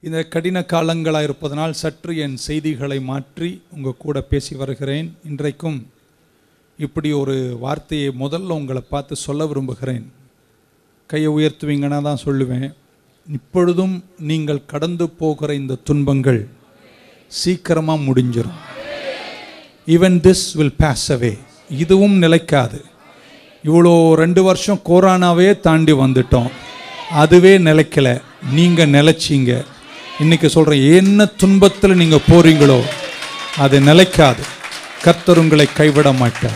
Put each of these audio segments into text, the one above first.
இந்த கடின காலங்களாக இருப்பதனால் சற்று என் செய்திகளை மாற்றி உங்கள் கூட பேசி வருகிறேன் இன்றைக்கும் இப்படி ஒரு வார்த்தையை முதல்ல உங்களை பார்த்து சொல்ல விரும்புகிறேன் கையை உயர்த்துவீங்கன்னா தான் சொல்லுவேன் இப்பொழுதும் நீங்கள் கடந்து போகிற இந்த துன்பங்கள் சீக்கிரமாக முடிஞ்சிடும் even this will pass away இதுவும் நிலைக்காது இவ்வளோ ரெண்டு வருஷம் கொரோனாவே தாண்டி வந்துட்டோம் அதுவே நிலைக்கல நீங்கள் நிலைச்சிங்க இன்னைக்கு சொல்கிறேன் என்ன துன்பத்தில் நீங்கள் போறீங்களோ அது நிலைக்காது கர்த்தர் உங்களை கைவிட மாட்டார்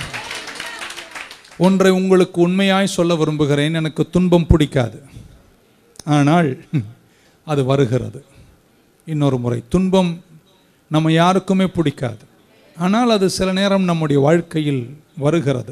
ஒன்றை உங்களுக்கு உண்மையாய் சொல்ல விரும்புகிறேன் எனக்கு துன்பம் பிடிக்காது ஆனால் அது வருகிறது இன்னொரு முறை துன்பம் நம்ம யாருக்குமே பிடிக்காது ஆனால் அது சில நேரம் நம்முடைய வாழ்க்கையில் வருகிறது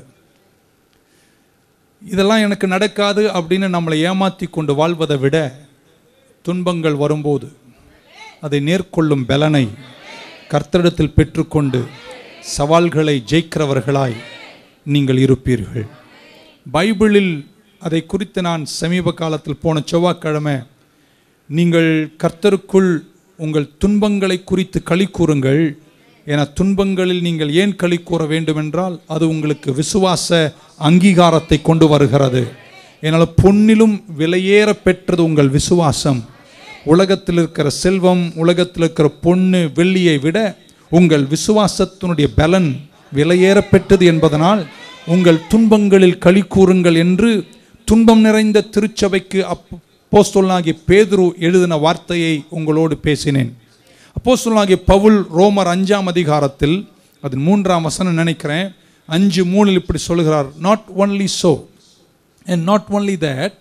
இதெல்லாம் எனக்கு நடக்காது அப்படின்னு நம்மளை ஏமாற்றி கொண்டு வாழ்வதை விட துன்பங்கள் வரும்போது அதை நேர்கொள்ளும் பலனை கர்த்தரிடத்தில் பெற்றுக்கொண்டு சவால்களை ஜெயிக்கிறவர்களாய் நீங்கள் இருப்பீர்கள் பைபிளில் அதை குறித்து நான் சமீப காலத்தில் போன செவ்வாய்க்கிழமை நீங்கள் கர்த்தருக்குள் உங்கள் துன்பங்களை குறித்து களி கூறுங்கள் என துன்பங்களில் நீங்கள் ஏன் களி கூற வேண்டுமென்றால் அது உங்களுக்கு விசுவாச அங்கீகாரத்தை கொண்டு வருகிறது என்னால் பொன்னிலும் விலையேற பெற்றது உங்கள் விசுவாசம் உலகத்தில் இருக்கிற செல்வம் உலகத்தில் இருக்கிற பொண்ணு வெள்ளியை விட உங்கள் விசுவாசத்தினுடைய பலன் விலையேற பெற்றது என்பதனால் உங்கள் துன்பங்களில் களி கூறுங்கள் என்று துன்பம் நிறைந்த திருச்சபைக்கு அப்போஸ்தலனாகிய பேதுரு எழுதின வார்த்தையை உங்களோடு பேசினேன் அப்போஸ்தலனாகிய பவுல் ரோமர் அஞ்சாம் அதிகாரத்தில் அது மூன்றாம் வசனம் நினைக்கிறேன் அஞ்சு மூணில் இப்படி சொல்கிறார் not only so and not only that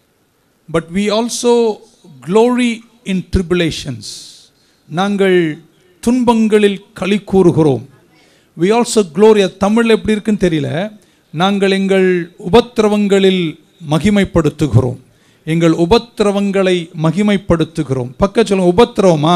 but we also glory in tribulations நாங்கள் துன்பங்களில் களி கூறுகிறோம் வி ஆல்சோ க்ளோரி தமிழில் எப்படி இருக்குன்னு தெரியல நாங்கள் எங்கள் உபத்திரவங்களில் மகிமைப்படுத்துகிறோம் எங்கள் உபத்திரவங்களை மகிமைப்படுத்துகிறோம் பக்க சொல்லுங்க உபத்திரவமா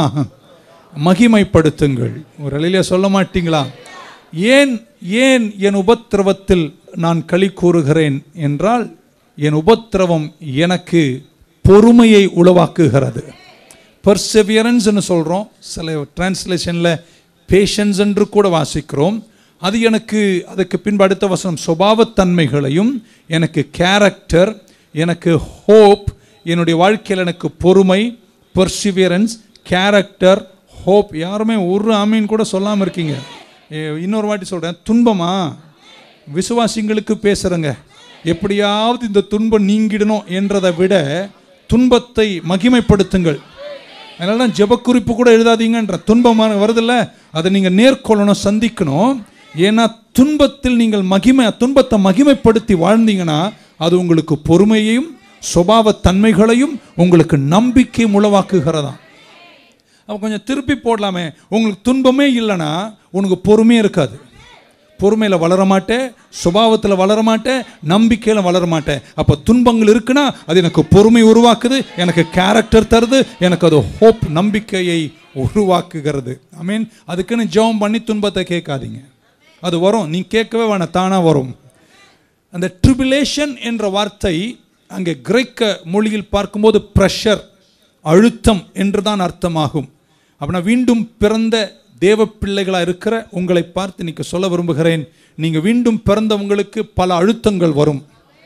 மகிமைப்படுத்துங்கள் ஒரு இலையில சொல்ல மாட்டீங்களா ஏன் ஏன் என் உபத்திரவத்தில் நான் களி கூறுகிறேன் என்றால் என் உபத்திரவம் எனக்கு பொறுமையை உளவாக்குகிறது பர்செவியரன்ஸ்னு சொல்கிறோம் சில டிரான்ஸ்லேஷனில் பேஷன்ஸ் என்று கூட வாசிக்கிறோம் அது எனக்கு அதுக்கு பின்பு அடுத்த வசனம் சுபாவத்தன்மைகளையும் எனக்கு கேரக்டர் எனக்கு ஹோப் என்னுடைய வாழ்க்கையில் எனக்கு பொறுமை பர்சிவியரன்ஸ் கேரக்டர் ஹோப் யாருமே ஒரு ஆமீன் கூட சொல்லாமல் இருக்கீங்க ஏ, இன்னொரு வாட்டி சொல்கிறேன் துன்பமா விசுவாசிங்களுக்கு பேசுகிறேங்க எப்படியாவது இந்த துன்பம் நீங்கிடணும் என்றதை விட துன்பத்தை மகிமைப்படுத்துங்கள் அதனால தான் ஜெபக்குறிப்பு கூட எழுதாதீங்கன்ற துன்பமான வருதில்ல அதை நீங்கள் நேர்கொள்ளணும் சந்திக்கணும் ஏன்னா துன்பத்தில் நீங்கள் மகிமை துன்பத்தை மகிமைப்படுத்தி வாழ்ந்தீங்கன்னா அது உங்களுக்கு பொறுமையையும் சுபாவ தன்மைகளையும் உங்களுக்கு நம்பிக்கையும் உளவாக்குகிறதாம் அப்போ கொஞ்சம் திருப்பி போடலாமே உங்களுக்கு துன்பமே இல்லைன்னா உனக்கு பொறுமையே இருக்காது பொறுமையில் வளர மாட்டேன் சுபாவத்தில் வளர மாட்டேன் நம்பிக்கையில் வளர மாட்டேன் அப்போ துன்பங்கள் இருக்குன்னா அது எனக்கு பொறுமை உருவாக்குது எனக்கு கேரக்டர் தருது எனக்கு அது ஹோப் நம்பிக்கையை உருவாக்குகிறது ஐ மீன் அதுக்குன்னு ஜெபம் பண்ணி துன்பத்தை கேட்காதீங்க அது வரும் நீ கேட்கவே வேணாம் தானாக வரும் அந்த ட்ரிபிலேஷன் என்ற வார்த்தை அங்கே கிரேக்க மொழியில் பார்க்கும்போது ப்ரெஷர் அழுத்தம் என்று தான் அர்த்தமாகும் அப்படின்னா மீண்டும் பிறந்த தேவ பிள்ளைகளாக இருக்கிற உங்களை பார்த்து இன்னைக்கு சொல்ல விரும்புகிறேன் நீங்கள் மீண்டும் பிறந்தவங்களுக்கு பல அழுத்தங்கள் வரும்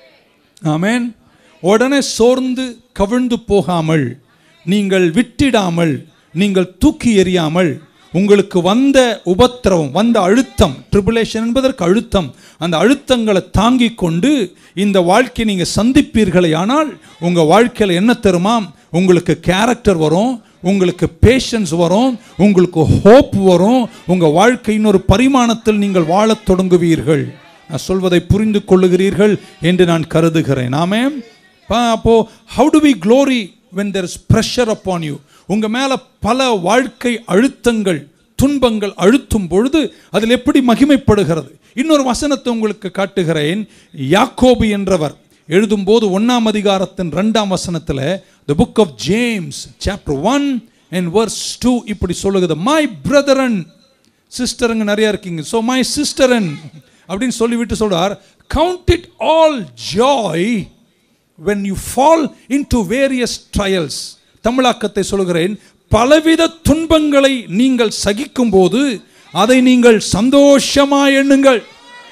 ஆமென் உடனே சோர்ந்து கவிழ்ந்து போகாமல் நீங்கள் விட்டிடாமல் நீங்கள் தூக்கி எறியாமல் உங்களுக்கு வந்த உபத்திரவம் வந்த அழுத்தம் ட்ரிபுலேஷன் என்பதற்கு அழுத்தம் அந்த அழுத்தங்களை தாங்கிக் கொண்டு இந்த வாழ்க்கையை நீங்கள் சந்திப்பீர்களே ஆனால் உங்கள் வாழ்க்கையில் என்ன தருமா உங்களுக்கு கேரக்டர் வரும் உங்களுக்கு பேஷன்ஸ் வரும் உங்களுக்கு ஹோப் வரும் உங்கள் வாழ்க்கையின் ஒரு பரிமாணத்தில் நீங்கள் வாழத் தொடங்குவீர்கள் நான் சொல்வதை புரிந்து கொள்ளுகிறீர்கள் என்று நான் கருதுகிறேன் ஆமே அப்போ how do we glory when there is pressure upon you உங்கள் மேலே பல வாழ்க்கை அழுத்தங்கள் துன்பங்கள் அழுத்தும் பொழுது அதில் எப்படி மகிமைப்படுகிறது இன்னொரு வசனத்தை உங்களுக்கு காட்டுகிறேன் யாக்கோபு என்றவர் எழுதும்போது ஒன்றாம் அதிகாரத்தின் ரெண்டாம் வசனத்தில் the book of James chapter one and verse two இப்படி சொல்லுகிறது மை பிரதரன் சிஸ்டருங்க நிறைய இருக்கீங்க ஸோ மை சிஸ்டரன் அப்படின்னு சொல்லிவிட்டு சொல்றார் count it all joy when you fall into various trials தமிழாக்கத்தை சொல்கிறேன் பலவித துன்பங்களை நீங்கள் சகிக்கும் போது அதை நீங்கள் சந்தோஷமா எண்ணுங்கள்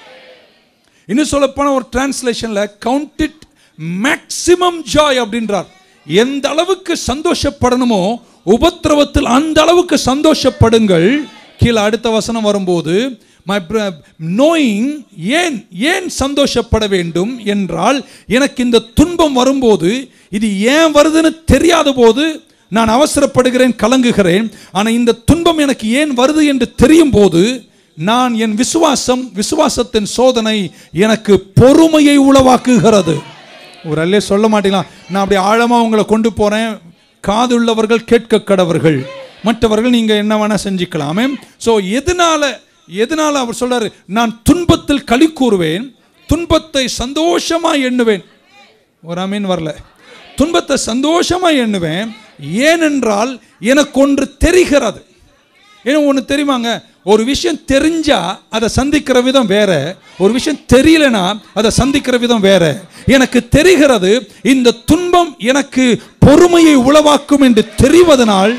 இன்னும் சொல்லப்போன ஒரு டிரான்ஸ்லேஷன்ல கவுண்ட் இட் மேக்சிமம் ஜாய் அப்படின்றார் எந்த அளவுக்கு சந்தோஷப்படணுமோ உபத்திரவத்தில் அந்த அளவுக்கு சந்தோஷப்படுங்கள் கீழே அடுத்த வசனம் வரும்போது மை நோயிங் ஏன் ஏன் சந்தோஷப்பட வேண்டும் என்றால் எனக்கு இந்த துன்பம் வரும்போது இது ஏன் வருதுன்னு தெரியாத போது நான் அவசரப்படுகிறேன் கலங்குகிறேன் ஆனால் இந்த துன்பம் எனக்கு ஏன் வருது என்று தெரியும் போது நான் என் விசுவாசம் விசுவாசத்தின் சோதனை எனக்கு பொறுமையை உளவாக்குகிறது ஒரு அல்லே சொல்ல மாட்டீங்களா நான் அப்படி ஆழமாக உங்களை கொண்டு போகிறேன் காதுள்ளவர்கள் கேட்க கடவர்கள் மற்றவர்கள் நீங்கள் என்ன வேணால் செஞ்சுக்கலாமே ஸோ எதனால எதனால அவர் சொல்றாரு நான் துன்பத்தில் களி கூறுவேன் துன்பத்தை சந்தோஷமா எண்ணுவேன் ஒரு அமீன் வரல துன்பத்தை சந்தோஷமா எண்ணுவேன் ஏனென்றால் எனக்கு ஒன்று தெரிகிறது ஏன்னா ஒன்று தெரியுமாங்க ஒரு விஷயம் தெரிஞ்சா அதை சந்திக்கிற விதம் வேற ஒரு விஷயம் தெரியலனா அதை சந்திக்கிற விதம் வேற எனக்கு தெரிகிறது இந்த துன்பம் எனக்கு பொறுமையை உளவாக்கும் என்று தெரிவதனால்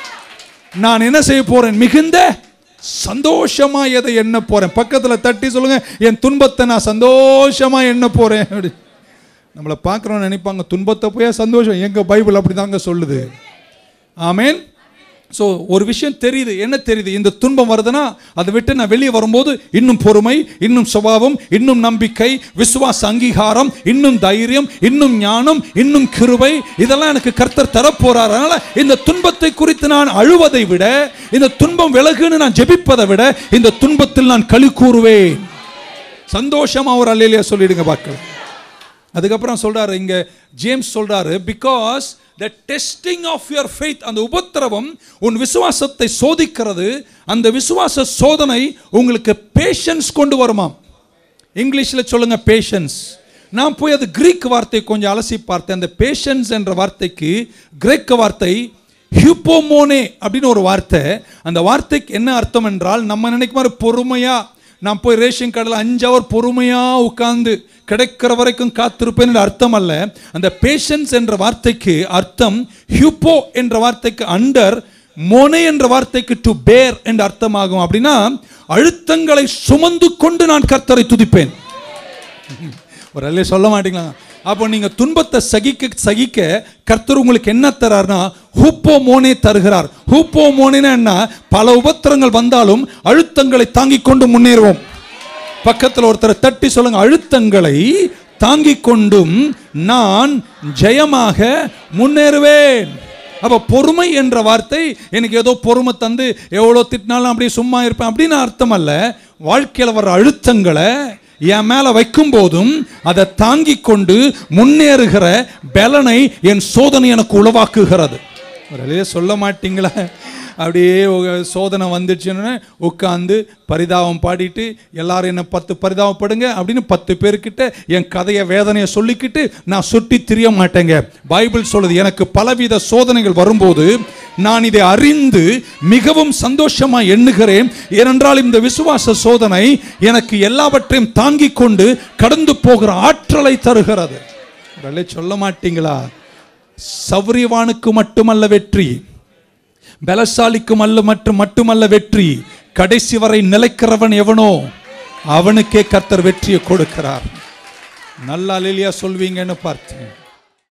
நான் என்ன செய்ய போறேன் மிகுந்த சந்தோஷமா எதை எண்ண போறேன் பக்கத்துல தட்டி சொல்லுங்க என் துன்பத்தை நான் சந்தோஷமா எண்ண போறேன் அப்படி நம்மளை பார்க்குறோன்னு நினைப்பாங்க துன்பத்தை போய் சந்தோஷம் எங்க பைபிள் அப்படிதாங்க சொல்லுது ஆமேன் ஸோ ஒரு விஷயம் தெரியுது என்ன தெரியுது இந்த துன்பம் வருதுன்னா அதை விட்டு நான் வெளியே வரும்போது இன்னும் பொறுமை இன்னும் சுபாவம் இன்னும் நம்பிக்கை விசுவாச அங்கீகாரம் இன்னும் தைரியம் இன்னும் ஞானம் இன்னும் கிருபை இதெல்லாம் எனக்கு கர்த்தர் தரப்போறார் அதனால இந்த துன்பத்தை குறித்து நான் அழுவதை விட இந்த துன்பம் விலகுன்னு நான் ஜெபிப்பதை விட இந்த துன்பத்தில் நான் களி கூறுவேன் சந்தோஷமா ஒரு அல்லையிலேயே சொல்லிடுங்க பார்க்கலாம் அதுக்கப்புறம் சொல்றாரு இங்க ஜேம்ஸ் சொல்றாரு because the testing of your faith அந்த உபத்திரவம் உன் விசுவாசத்தை சோதிக்கிறது அந்த விசுவாச சோதனை உங்களுக்கு பேஷன்ஸ் கொண்டு வருமாம் இங்கிலீஷில் சொல்லுங்க பேஷன்ஸ் நான் போய் அது கிரீக் வார்த்தை கொஞ்சம் அலசி பார்த்தேன் அந்த பேஷன்ஸ் என்ற வார்த்தைக்கு கிரேக்க வார்த்தை ஹியூப்போமோனே அப்படின்னு ஒரு வார்த்தை அந்த வார்த்தைக்கு என்ன அர்த்தம் என்றால் நம்ம நினைக்கும் மாதிரி பொறுமையா நான் போய் ரேஷன் கடையில் அஞ்சு அவர் பொறுமையா உட்கார்ந்து கிடைக்கிற வரைக்கும் காத்திருப்பேன் என்ற அர்த்தம் அல்ல அந்த பேஷன்ஸ் என்ற வார்த்தைக்கு அர்த்தம் ஹியூப்போ என்ற வார்த்தைக்கு அண்டர் மோனே என்ற வார்த்தைக்கு டு பேர் என்ற அர்த்தமாகும் அப்படின்னா அழுத்தங்களை சுமந்து கொண்டு நான் கர்த்தரை துதிப்பேன் ஒரு அல்லே சொல்ல மாட்டீங்களா அப்போ நீங்க துன்பத்தை சகிக்க சகிக்க கர்த்தர் உங்களுக்கு என்ன தரார்னா ஹூப்போ மோனே தருகிறார் ஹூப்போ மோனேனா என்ன பல உபத்திரங்கள் வந்தாலும் அழுத்தங்களை தாங்கிக் கொண்டு முன்னேறுவோம் பக்கத்தில் ஒருத்தரை தட்டி சொல்லுங்க அழுத்தங்களை தாங்கிக் கொண்டும் நான் ஜெயமாக முன்னேறுவேன் அப்போ பொறுமை என்ற வார்த்தை எனக்கு ஏதோ பொறுமை தந்து எவ்வளோ திட்டினாலும் அப்படியே சும்மா இருப்பேன் அப்படின்னு அர்த்தம் அல்ல வாழ்க்கையில் வர அழுத்தங்களை என் மேல வைக்கும் போதும் அதை தாங்கிக் கொண்டு முன்னேறுகிற பலனை என் சோதனை எனக்கு உளவாக்குகிறது ஒரு வழியா சொல்ல மாட்டீங்களா அப்படியே ஒரு சோதனை வந்துச்சுன்னு உட்காந்து பரிதாபம் பாடிட்டு எல்லாரும் என்ன பத்து பரிதாபப்படுங்க அப்படின்னு பத்து பேர்கிட்ட என் கதையை வேதனையை சொல்லிக்கிட்டு நான் சுட்டி திரிய மாட்டேங்க பைபிள் சொல்லுது எனக்கு பலவித சோதனைகள் வரும்போது நான் இதை அறிந்து மிகவும் சந்தோஷமா எண்ணுகிறேன் ஏனென்றால் இந்த விசுவாச சோதனை எனக்கு எல்லாவற்றையும் தாங்கிக் கொண்டு கடந்து போகிற ஆற்றலை தருகிறது உடனே சொல்ல மாட்டீங்களா சௌரியவானுக்கு மட்டுமல்ல வெற்றி பலசாலிக்கும் அல்ல மற்றும் மட்டுமல்ல வெற்றி கடைசி வரை நிலைக்கிறவன் எவனோ அவனுக்கே கர்த்தர் வெற்றியை கொடுக்கிறார் நல்லா லீலியா சொல்வீங்கன்னு பார்த்தேன்